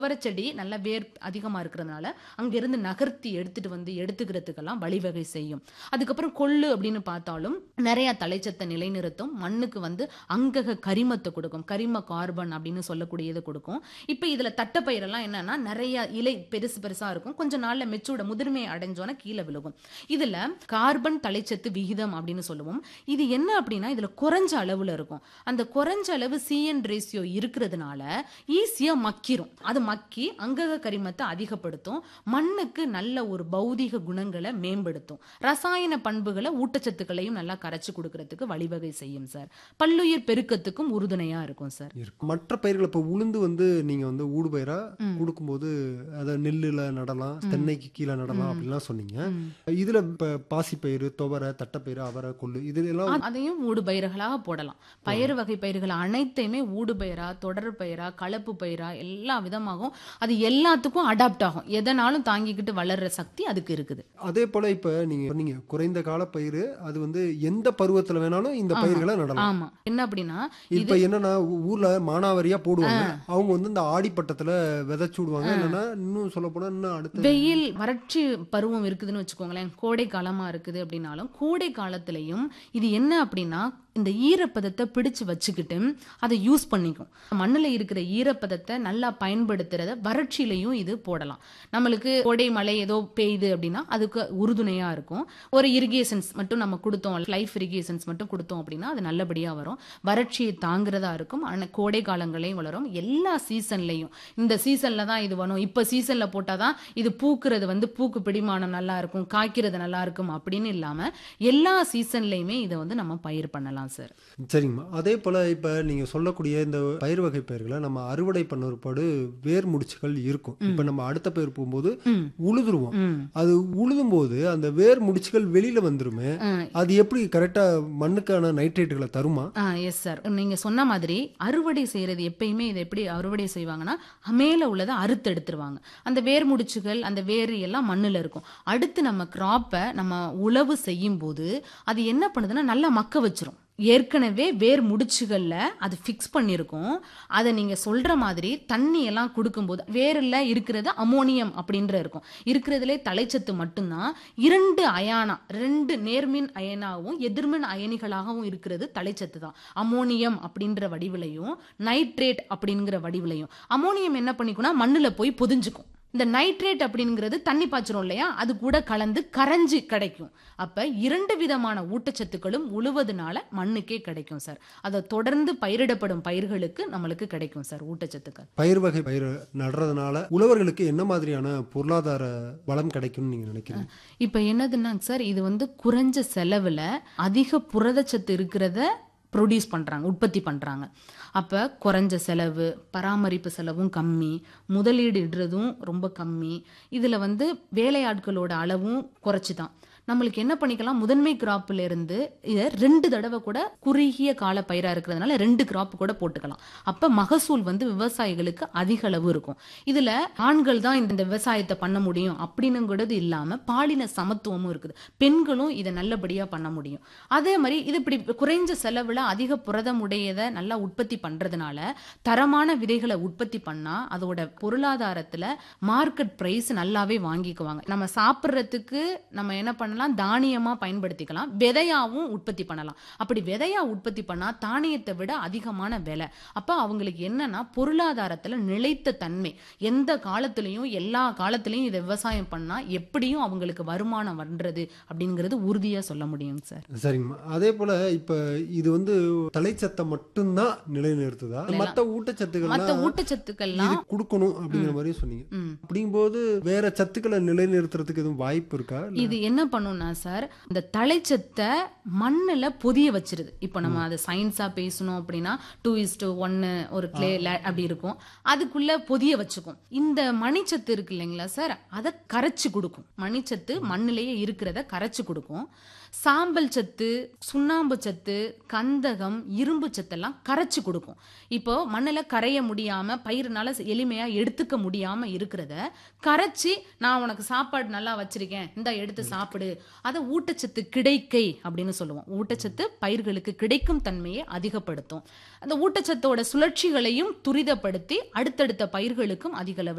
துவரச்செடி நல்ல வேர் அதிகமா இருக்கிறதுனால அங்கிருந்து நகர்த்தி எடுத்துட்டு வந்து எடுத்துக்கிறதுக்கெல்லாம் வழிவகை செய்யும் அதுக்கப்புறம் கொள்ளு அப்படின்னு பார்த்தாலும் நிறைய தலைச்சத்தை நிலைநிறுத்தும் மண்ணுக்கு வந்து அங்கக கரிமத்தை கொடுக்கும் கரிம கார்பன் அப்படின்னு சொல்லக்கூடியது கொடுக்கும் இப்போ இதுல தட்டைப்பயிரெல்லாம் என்னன்னா நிறைய இலை பெருசு பெருசா இருக்கும் கொஞ்ச நாள்ல மெச்சூட முதிர்மை அடைஞ்சோன்னா கீழே விழுகும் இதுல கார்பன் தலைச்சத்து விகிதம் அப்படின்னு சொல்லுவோம் இது என்ன அப்படின்னா இதுல குறைஞ்ச அளவுல இருக்கும் அந்த குறைஞ்ச அளவு சிஎன் ரேஷியோ இருக்கிறதுனால ஈஸியா மக்கிரும் அது மக்கி அங்கக கரிமத்தை அதிகப்படுத்தும் மண்ணுக்கு நல்ல ஒரு பௌதிக குணங்களை மேம்படுத்தும் ரசாயன பண்புகளை ஊட்டச்சத்துக்களையும் நல்லா கரைச்சு கொடுக்கறதுக்கு வழிவகை செய்யும் சார் பல்லுயிர் பெருக்கத்துக்கும் உறுதுணையா இருக்கும் சார் இருக்கும் மற்ற பயிர்கள் இப்போ உளுந்து வந்து நீங்க வந்து ஊடுபயிரா கொடுக்கும்போது அதை நெல்லுல நடலாம் தென்னைக்கு கீழே நடலாம் அப்படிலாம் சொன்னீங்க இதுல இப்ப பாசிப்பயிறு துவரை தட்டைப்பயிறு அவரை கொள்ளு இது எல்லாம் அ- அதையும் ஊடு பயிர்களாக போடலாம் பயிர் வகை பயிர்கள் அனைத்தையுமே ஊடு பயிரா தொடர் பயிரா கலப்பு பயிரா எல்லா விதமாகவும் அது எல்லாத்துக்கும் அடாப்ட் ஆகும் எதனாலும் தாங்கிக்கிட்டு வளர்ற சக்தி அதுக்கு இருக்குது அதே போல இப்ப நீங்க சொன்னீங்க குறைந்த கால பயிர் அது வந்து எந்த பருவத்துல வேணாலும் இந்த பயிர்களை நடலாம் ஆமா என்ன அப்படின்னா இப்ப என்னன்னா ஊ- ஊர்ல மானாவாரியா போடுவாங்க அவங்க வந்து இந்த ஆடிப்பட்டத்துல விதைச்சு விடுவாங்க இல்லைன்னா இன்னும் சொல்ல போனா இன்னும் அடுத்த வெயில் வறட்சி பருவம் இருக்குதுன்னு வச்சுக்கோங்களேன் கோடை காலமா இருக்குது அப்படின்னாலும் கோடை காலத்திலையும் இது என்ன அப்படின்னா இந்த ஈரப்பதத்தை பிடிச்சு வச்சுக்கிட்டு அதை யூஸ் பண்ணிக்கும் மண்ணுல இருக்கிற ஈரப்பதத்தை நல்லா பயன்படுத்துறத வறட்சியிலையும் இது போடலாம் நம்மளுக்கு கோடை மழை ஏதோ பெய்யுது அப்படின்னா அதுக்கு உறுதுணையா இருக்கும் ஒரு இரிகேஷன்ஸ் மட்டும் நம்ம கொடுத்தோம் லைஃப் இரிகேஷன்ஸ் மட்டும் கொடுத்தோம் அப்படின்னா அது நல்லபடியா வரும் வறட்சியை தாங்குறதா இருக்கும் ஆனா கோடை காலங்களையும் வளரும் எல்லா சீசன்லயும் இந்த சீசன்ல தான் இது வரும் இப்ப சீசன்ல போட்டாதான் இது பூக்குறது வந்து பூக்கு பிடிமானம் நல்லா இருக்கும் காய்க்கிறது நல்லா இருக்கும் அப்படின்னு இல்லாம எல்லா சீசன்லயுமே இதை வந்து நம்ம பயிர் பண்ணலாம் சார் சரிங்கம்மா அதே போல இப்ப நீங்க சொல்லக்கூடிய இந்த பயிர் வகை பயிர்களை நம்ம அறுவடை பண்ண ஒருபாடு வேர் முடிச்சுகள் இருக்கும் இப்ப நம்ம அடுத்த பயிர் போகும்போது ம். உழுதுருவோம் ம். அது உழுதும் போது அந்த வேர் முடிச்சுகள் வெளியில வந்துருமே ம். அது எப்படி கரெக்டா மண்ணுக்கான நைட்ரேட்டுகளை தருமா ஆ எஸ் சார் நீங்க சொன்ன மாதிரி அறுவடை செய்யறது எப்பயுமே இதை எப்படி அறுவடை செய்வாங்கன்னா மேல உள்ளதை அறுத்து எடுத்துருவாங்க அந்த வேர் முடிச்சுகள் அந்த வேர் எல்லாம் மண்ணுல இருக்கும் அடுத்து நம்ம கிராப்பை நம்ம உழவு செய்யும் போது அது என்ன பண்ணுதுன்னா நல்லா மக்க வச்சிரும் ஏற்கனவே வேர் முடிச்சுகள்ல அது ஃபிக்ஸ் பண்ணியிருக்கும் அதை நீங்க சொல்ற மாதிரி தண்ணி எல்லாம் கொடுக்கும்போது வேரில் இருக்கிறது அமோனியம் அப்படின்ற இருக்கும் இருக்கிறதுலே தலைச்சத்து மட்டும்தான் இரண்டு அயானா ரெண்டு நேர்மின் அயனாகவும் எதிர்மின் அயனிகளாகவும் இருக்கிறது தலைச்சத்து தான் அமோனியம் அப்படின்ற வடிவிலையும் நைட்ரேட் அப்படிங்கிற வடிவிலையும் அமோனியம் என்ன பண்ணிக்கும்னா மண்ணுல போய் பொதிஞ்சுக்கும் இந்த நைட்ரேட் அப்படிங்கிறது தண்ணி பாய்ச்சிரும் இல்லையா அது கூட கலந்து கரைஞ்சு கிடைக்கும் அப்ப இரண்டு விதமான ஊட்டச்சத்துக்களும் உழுவதுனால மண்ணுக்கே கிடைக்கும் சார் அதை தொடர்ந்து பயிரிடப்படும் பயிர்களுக்கு நம்மளுக்கு கிடைக்கும் சார் ஊட்டச்சத்துக்கள் பயிர் வகை பயிர் நடுறதுனால உழவர்களுக்கு என்ன மாதிரியான பொருளாதார வளம் கிடைக்கும்னு நீங்க நினைக்கிறீங்க இப்போ என்னதுன்னா சார் இது வந்து குறைஞ்ச செலவில் அதிக புரதச்சத்து இருக்கிறத ப்ரொடியூஸ் பண்ணுறாங்க உற்பத்தி பண்ணுறாங்க அப்போ குறைஞ்ச செலவு பராமரிப்பு செலவும் கம்மி முதலீடு இடுறதும் ரொம்ப கம்மி இதில் வந்து வேலையாட்களோட அளவும் குறைச்சி தான் நம்மளுக்கு என்ன பண்ணிக்கலாம் முதன்மை கிராப்ல இருந்து இதை ரெண்டு தடவை கூட குறுகிய கால பயிரா இருக்கிறதுனால ரெண்டு கிராப் கூட போட்டுக்கலாம் அப்ப மகசூல் வந்து விவசாயிகளுக்கு அதிக அளவு இருக்கும் இதுல ஆண்கள் தான் இந்த விவசாயத்தை பண்ண முடியும் அப்படின்னுங்கிறது இல்லாம பாலின சமத்துவமும் இருக்குது பெண்களும் இதை நல்லபடியா பண்ண முடியும் அதே மாதிரி இது இப்படி குறைஞ்ச செலவுல அதிக புரதம் உடையதை நல்லா உற்பத்தி பண்றதுனால தரமான விதைகளை உற்பத்தி பண்ணா அதோட பொருளாதாரத்துல மார்க்கெட் பிரைஸ் நல்லாவே வாங்கிக்குவாங்க நம்ம சாப்பிட்றதுக்கு நம்ம என்ன பண்ணலாம் தானியமா பயன்படுத்திக்கலாம் விதையாவும் உற்பத்தி பண்ணலாம் அப்படி விதையா உற்பத்தி பண்ணா தானியத்தை விட அதிகமான விலை அப்ப அவங்களுக்கு என்னன்னா பொருளாதாரத்துல நிலைத்த தன்மை எந்த காலத்திலையும் எல்லா காலத்திலையும் இதை விவசாயம் பண்ணா எப்படியும் அவங்களுக்கு வருமானம் வர்றது அப்படிங்கிறது உறுதியா சொல்ல முடியும் சார் சரிங்கம்மா அதே போல இப்ப இது வந்து தலைச்சத்தை மட்டும்தான் நிலைநிறுத்துதா மத்த ஊட்டச்சத்துக்கள் மத்த ஊட்டச்சத்துக்கள்லாம் இது கொடுக்கணும் அப்படிங்கிற மாதிரி சொன்னீங்க ம். அப்படிங்கும்போது வேற சத்துக்களை நிலைநிறுத்துறதுக்கு எதுவும் வாய்ப்பு இருக்கா இல்ல- இது என்ன பண்ணும்னா சார் இந்த தலைச்சத்தை மண்ணுல பொதிய வச்சிருது இப்போ நம்ம அதை சயின்ஸா பேசணும் அப்படின்னா டூ இஸ் டூ ஒன்னு ஒரு கிளே அப்படி இருக்கும் அதுக்குள்ள பொதிய வச்சுக்கும் இந்த மணிச்சத்து இருக்கு இல்லைங்களா சார் அதை கரைச்சு கொடுக்கும் மணிச்சத்து மண்ணிலேயே இருக்கிறத கரைச்சு கொடுக்கும் சாம்பல் சத்து சுண்ணாம்பு சத்து கந்தகம் இரும்பு சத்தெல்லாம் கரைச்சு கொடுக்கும் இப்போ மண்ணில் கரைய முடியாம பயிர்னால எளிமையா எடுத்துக்க முடியாம இருக்கிறத கரைச்சி நான் உனக்கு சாப்பாடு நல்லா வச்சிருக்கேன் இந்த எடுத்து சாப்பிடு அதை ஊட்டச்சத்து கிடைக்கை அப்படின்னு சொல்லுவோம் ஊட்டச்சத்து பயிர்களுக்கு கிடைக்கும் தன்மையை அதிகப்படுத்தும் அந்த ஊட்டச்சத்தோட சுழற்சிகளையும் துரிதப்படுத்தி அடுத்தடுத்த பயிர்களுக்கும் அதிக அளவில்